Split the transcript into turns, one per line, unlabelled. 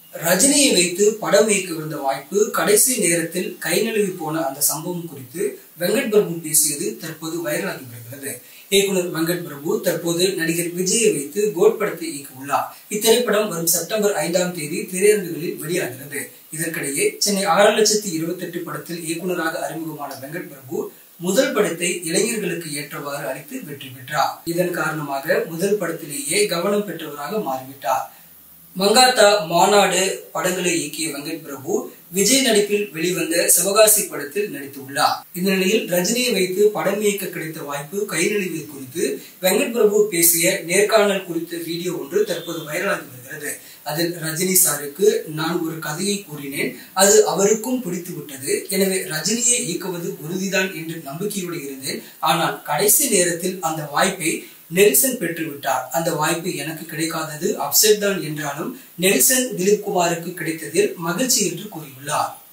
ரஜினியை வைத்து படம் இயக்க இருந்த வாய்ப்பு கடைசி நேரத்தில் கை நழுவி போன அந்த சம்பவம் குறித்து வெங்கட் பிரபு பேசியது தற்போது வைரலாகி வருகிறது இயக்குனர் வெங்கட் பிரபு தற்போது நடிகர் விஜயை வைத்து கோட் படத்தை இயக்க உள்ளார் இத்திரைப்படம் வரும் செப்டம்பர் ஐந்தாம் தேதி திரையரங்குகளில் வெளியாகிறது இதற்கிடையே சென்னை ஆறு லட்சத்தி இருபத்தி எட்டு படத்தில் இயக்குனராக அறிமுகமான வெங்கட் பிரபு முதல் படத்தை இளைஞர்களுக்கு ஏற்றவாறு அளித்து வெற்றி பெற்றார் இதன் காரணமாக முதல் படத்திலேயே கவனம் பெற்றவராக மாறிவிட்டார் மங்காத்தா மாநாடு படங்களை இயக்கிய வெங்கட் பிரபு விஜய் நடிப்பில் வெளிவந்த சிவகாசி படத்தில் நடித்துள்ளார் இந்த நிலையில் ரஜினியை வைத்து படம் இயக்க கிடைத்த வாய்ப்பு கைநழுவியது குறித்து வெங்கட் பிரபு பேசிய நேர்காணல் குறித்த வீடியோ ஒன்று தற்போது வைரலாகி வருகிறது அதில் ரஜினி சாருக்கு நான் ஒரு கதையை கூறினேன் அது அவருக்கும் பிடித்து விட்டது எனவே ரஜினியை இயக்குவது உறுதிதான் என்று நம்பிக்கையோடு இருந்தேன் ஆனால் கடைசி நேரத்தில் அந்த வாய்ப்பை நெல்சன் பெற்றுவிட்டார் அந்த வாய்ப்பு எனக்கு கிடைக்காதது அப்செட் தான் என்றாலும் நெல்சன் திலீப் குமாருக்கு கிடைத்ததில் மகிழ்ச்சி என்று கூறியுள்ளார்